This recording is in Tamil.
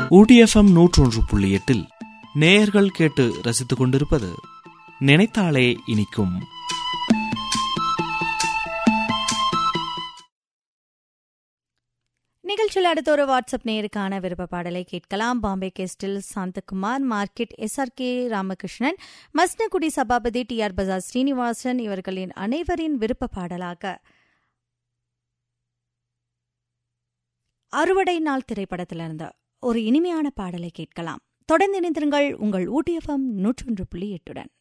ஊடிஎஃப்எம் நூற்றொன்று புள்ளி எட்டில் நேயர்கள் கேட்டு ரசித்துக் கொண்டிருப்பது நினைத்தாலே இனிக்கும் நிகழ்ச்சியில் அடுத்த ஒரு வாட்ஸ்அப் நேருக்கான விருப்ப பாடலை கேட்கலாம் பாம்பே கெஸ்டில் Santhakumar market SRK Ramakrishnan Masinagudi Sabapathi T R Bazaar Srinivasan இவர்களின் அனைவரின் விருப்ப பாடலாக அறுவடை நாள் திரைப்படத்திலிருந்து ஒரு இனிமையான பாடலை கேட்கலாம் தொடர்ந்து இணைந்திருங்கள் உங்கள் ஊட்டியஃபம் நூற்றொன்று புள்ளி எட்டுடன்